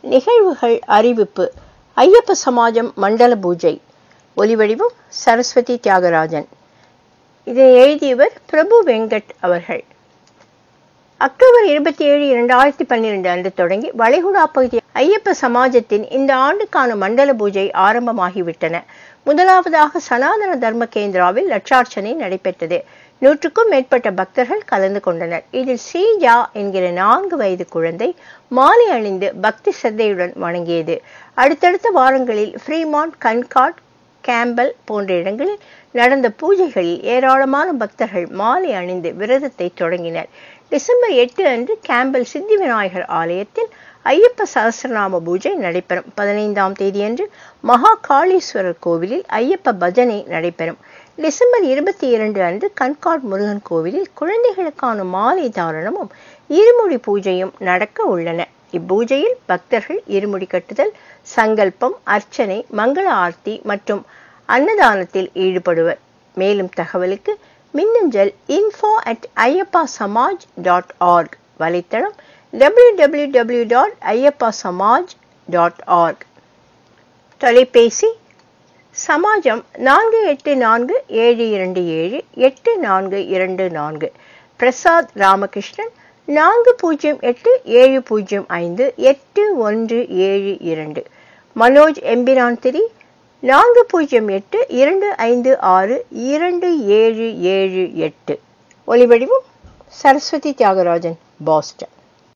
நிகழ்வுகள் அறிவிப்பு ஐயப்ப சமாஜம் மண்டல பூஜை ஒலிவடிவம் சரஸ்வதி தியாகராஜன் இதை எழுதியவர் பிரபு வெங்கட் அவர்கள் அக்டோபர் இருபத்தி ஏழு இரண்டாயிரத்தி பன்னிரண்டு அன்று தொடங்கி வளைகுடா பகுதி ஐயப்ப சமாஜத்தின் இந்த ஆண்டுக்கான மண்டல பூஜை ஆரம்பமாகிவிட்டன முதலாவதாக சனாதன தர்ம கேந்திராவில் லட்சார்ச்சனை நடைபெற்றது நூற்றுக்கும் மேற்பட்ட பக்தர்கள் கலந்து கொண்டனர் இதில் ஸ்ரீஜா என்கிற நான்கு வயது குழந்தை மாலை அணிந்து பக்தி சிரத்தையுடன் வணங்கியது அடுத்தடுத்த வாரங்களில் ஃப்ரீமான் கன்கார்ட் கேம்பல் போன்ற இடங்களில் நடந்த பூஜைகளில் ஏராளமான பக்தர்கள் மாலை அணிந்து விரதத்தை தொடங்கினர் டிசம்பர் எட்டு அன்று கேம்பல் சித்தி விநாயகர் ஆலயத்தில் ஐயப்ப சகசிரநாம பூஜை நடைபெறும் பதினைந்தாம் தேதியன்று மகா காளீஸ்வரர் கோவிலில் ஐயப்ப பஜனை நடைபெறும் டிசம்பர் இருபத்தி இரண்டு அன்று கண்காட் முருகன் கோவிலில் குழந்தைகளுக்கான மாலை தாரணமும் இருமுடி பூஜையும் நடக்க உள்ளன இப்பூஜையில் பக்தர்கள் இருமுடி கட்டுதல் சங்கல்பம் அர்ச்சனை மங்கள ஆர்த்தி மற்றும் அன்னதானத்தில் ஈடுபடுவர் மேலும் தகவலுக்கு மின்னஞ்சல் info at Ayyappa Samaj dot org வலைத்தளம் W W W dot Ayyappa Samaj dot org தொலைபேசி சமாஜம் நான்கு எட்டு நான்கு ஏழு இரண்டு ஏழு எட்டு நான்கு இரண்டு நான்கு பிரசாத் ராமகிருஷ்ணன் நான்கு பூஜ்ஜியம் எட்டு ஏழு பூஜ்ஜியம் ஐந்து எட்டு ஒன்று ஏழு இரண்டு மனோஜ் எம்பிரான் திரி நான்கு பூஜ்ஜியம் எட்டு இரண்டு ஐந்து ஆறு இரண்டு ஏழு ஏழு எட்டு ஒலிவடிவம் சரஸ்வதி தியாகராஜன் பாஸ்டன்